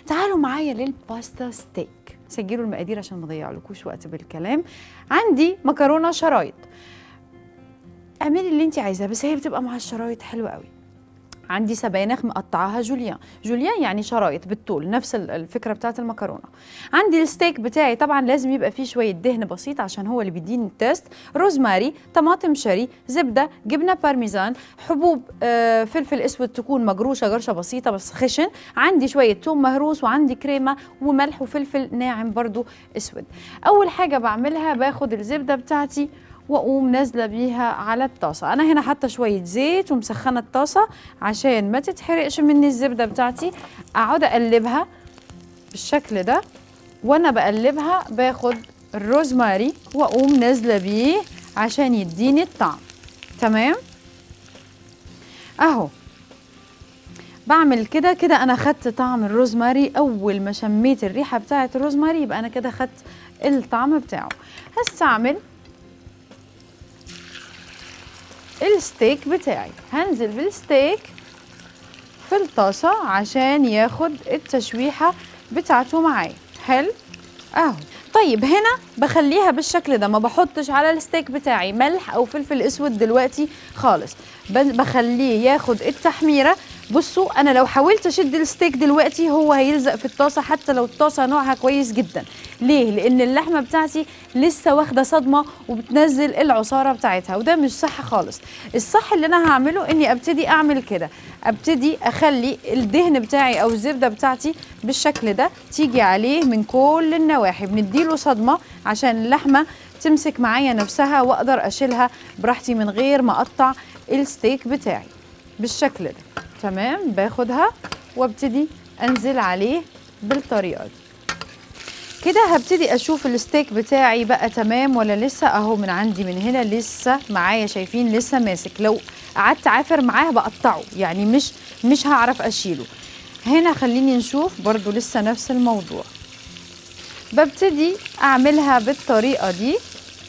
تعالوا معايا للباستا ستيك سجلوا المقادير عشان ما اضيعلكوش وقت بالكلام عندي مكرونه شرايط اعملي اللي انت عايزاه بس هي بتبقى مع الشرايط حلوه قوي عندي سبانخ مقطعاها جوليان جوليان يعني شرايط بالطول نفس ال- الفكره بتاعت المكرونه عندي الستيك بتاعي طبعا لازم يبقى فيه شويه دهن بسيط عشان هو اللي بيديني التيست روزماري طماطم شري زبده جبنه بارميزان حبوب آه فلفل اسود تكون مجروشه جرشه بسيطه بس خشن عندي شويه توم مهروس وعندي كريمه وملح وفلفل ناعم برضو اسود اول حاجه بعملها باخد الزبده بتاعتي واقوم نازله بيها على الطاسه انا هنا حاطه شويه زيت ومسخنه الطاسه عشان ما تتحرقش مني الزبده بتاعتي اقعد اقلبها بالشكل ده وانا بقلبها باخد الروزماري واقوم نازله بيه عشان يديني الطعم تمام اهو بعمل كده كده انا خدت طعم الروزماري اول ما شميت الريحه بتاعه الروزماري يبقى انا كده خدت الطعم بتاعه هستعمل الستيك بتاعي هنزل بالستيك في الطاسة عشان ياخد التشويحة بتاعته معايا حلو اهو طيب هنا بخليها بالشكل ده ما بحطش على الستيك بتاعي ملح او فلفل اسود دلوقتي خالص ب- بخليه ياخد التحميره بصوا انا لو حاولت اشد الستيك دلوقتي هو هيلزق في الطاسه حتى لو الطاسه نوعها كويس جدا ليه لان اللحمه بتاعتي لسه واخده صدمه وبتنزل العصاره بتاعتها وده مش صح خالص الصح اللي انا هعمله اني ابتدي اعمل كده ابتدي اخلي الدهن بتاعي او الزبده بتاعتي بالشكل ده تيجي عليه من كل النواحي بنديله صدمه عشان اللحمه تمسك معايا نفسها واقدر اشيلها براحتي من غير ما اقطع الستيك بتاعي بالشكل ده تمام باخدها وابتدي انزل عليه بالطريقه دي كده هبتدي اشوف الستيك بتاعي بقى تمام ولا لسه اهو من عندي من هنا لسه معايا شايفين لسه ماسك لو قعدت عافر معاه بقطعه يعني مش مش هعرف اشيله هنا خليني نشوف برضو لسه نفس الموضوع ببتدي اعملها بالطريقه دي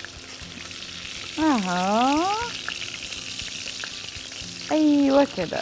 اها ايوه كده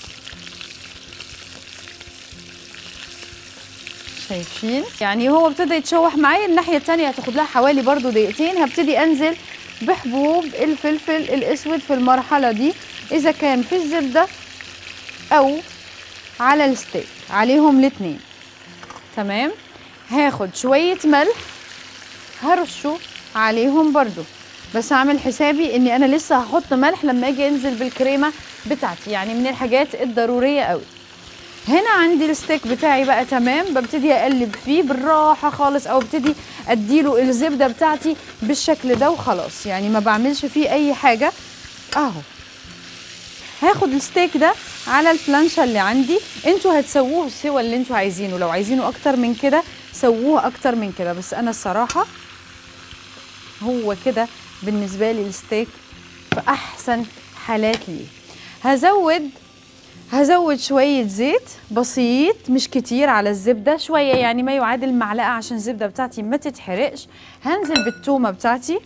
شايفين يعني هو ابتدى يتشوح معايا الناحيه التانية هتاخد لها حوالي برضو دقيقتين هبتدي انزل بحبوب الفلفل الاسود في المرحله دي اذا كان في الزبده او على الستيك عليهم الاتنين تمام هاخد شويه ملح هرشه عليهم برضو بس اعمل حسابي اني انا لسه هحط ملح لما اجي انزل بالكريمه بتاعتي يعني من الحاجات الضروريه قوي هنا عندي الستيك بتاعي بقى تمام ببتدي اقلب فيه بالراحه خالص او ابتدي اديله الزبده بتاعتي بالشكل ده وخلاص يعني ما بعملش فيه اي حاجه اهو هاخد الستيك ده على البلانشة اللي عندي انتوا هتسووه السوى اللي انتوا عايزينه لو عايزينه اكتر من كده سووه اكتر من كده بس انا الصراحه هو كده بالنسبه لي الستيك في احسن حالات ليه هزود هزود شوية زيت بسيط مش كتير على الزبدة شوية يعني ما يعادل معلقة عشان الزبدة بتاعتي ما تتحرقش هنزل بالتومة بتاعتي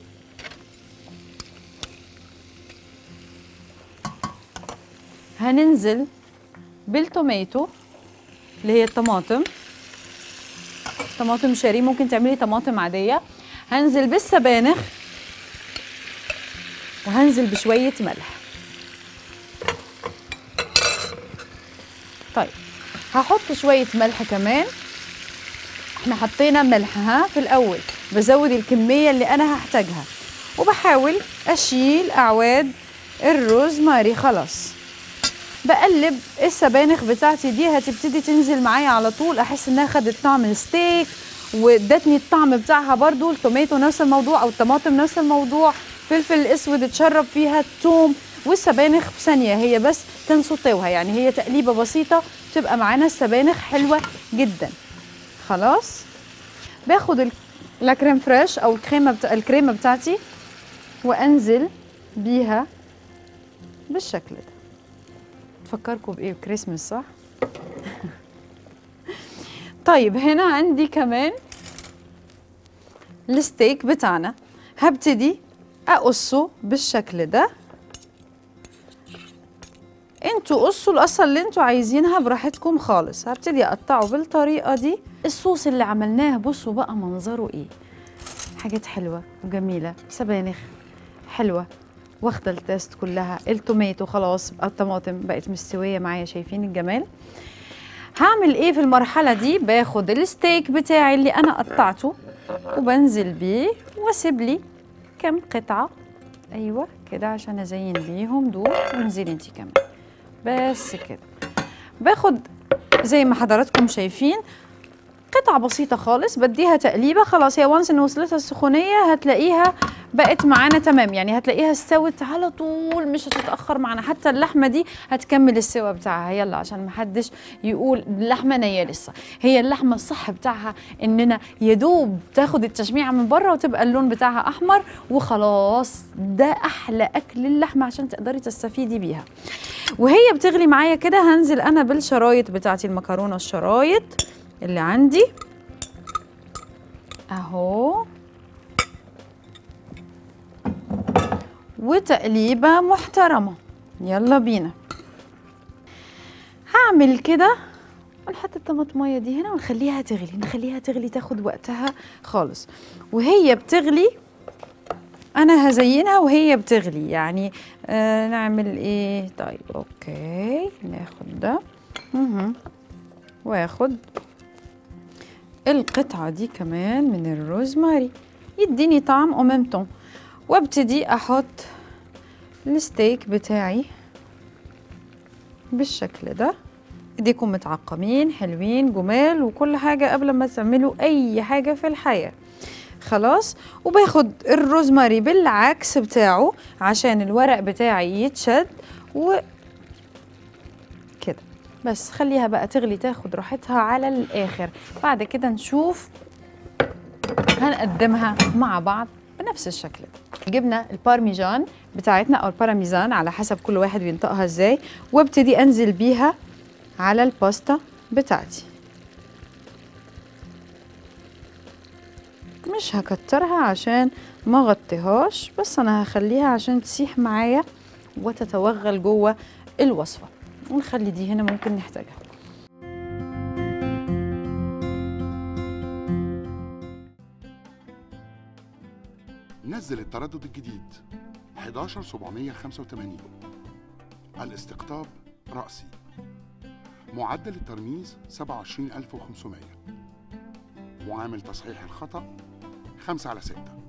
هننزل بالتوميتو اللي هي الطماطم طماطم شاري ممكن تعملي طماطم عادية هنزل بالسبانخ وهنزل بشوية ملح طيب هحط شوية ملح كمان احنا حطينا ملح ها في الأول بزود الكمية اللي أنا هحتاجها وبحاول أشيل أعواد الروزماري خلاص بقلب السبانخ بتاعتي دي هتبتدي تنزل معايا على طول احس انها خدت طعم الستيك وادتني الطعم بتاعها برضو التوميتو نفس الموضوع او الطماطم نفس الموضوع فلفل اسود اتشرب فيها الثوم والسبانخ في ثانيه هي بس تنسطوها يعني هي تقليبه بسيطه تبقى معانا السبانخ حلوه جدا خلاص باخد ال- الكريم فريش او الكريمه بتا... الكريمه بتاعتي وانزل بيها بالشكل ده تفكركم بايه كريسمس صح طيب هنا عندي كمان الستيك بتاعنا هبتدي اقصه بالشكل ده انتوا قصوا القصه اللي انتوا عايزينها براحتكم خالص هبتدي اقطعه بالطريقه دي الصوص اللي عملناه بصوا بقى منظره ايه حاجات حلوه وجميله سبانخ حلوه واخده التيست كلها التوميتو خلاص الطماطم بقت مستويه معايا شايفين الجمال هعمل ايه في المرحله دي باخد الستيك بتاعي اللي انا قطعته وبنزل بيه واسيب لي كام قطعه ايوه كده عشان ازين بيهم دول وانزلي انتي كمان بس كده باخد زي ما حضراتكم شايفين قطعة بسيطة خالص بديها تقليبة خلاص هي وانس ان وصلتها السخونية هتلاقيها بقت معانا تمام يعني هتلاقيها استوت على طول مش هتتأخر معانا حتى اللحمة دي هتكمل السوا بتاعها يلا عشان محدش يقول اللحمة نية لسه هي اللحمة الصح بتاعها اننا يدوب تاخد التشميعة من بره وتبقى اللون بتاعها احمر وخلاص ده احلى اكل اللحمة عشان تقدري تستفيدي بيها وهي بتغلي معايا كده هنزل انا بالشرايط بتاعتي المكرونة الشرايط اللي عندي اهو وتقليبه محترمه يلا بينا هعمل كده ونحط الطماطميه دي هنا ونخليها تغلي نخليها تغلي تاخد وقتها خالص وهي بتغلي انا هزينها وهي بتغلي يعني آه نعمل ايه طيب اوكي ناخد ده مهم. واخد القطعة دي كمان من الروزماري يديني طعم او ميم طون وابتدي احط الستيك بتاعي بالشكل ده ايديكم متعقمين حلوين جمال وكل حاجة قبل ما تعملوا اي حاجة في الحياة خلاص وباخد الروزماري بالعكس بتاعه عشان الورق بتاعي يتشد و كده بس خليها بقى تغلي تاخد راحتها على الاخر بعد كده نشوف هنقدمها مع بعض بنفس الشكل ده جبنا البارميجان بتاعتنا او الباراميزان على حسب كل واحد بينطقها ازاي وابتدي انزل بيها على الباستا بتاعتي مش هكترها عشان ما غطيهاش بس انا هخليها عشان تسيح معايا وتتوغل جوه الوصفه ونخلي دي هنا ممكن نحتاجها نزل التردد الجديد 11785 الاستقطاب رأسي معدل الترميز 27500 معامل تصحيح الخطأ 5 على 6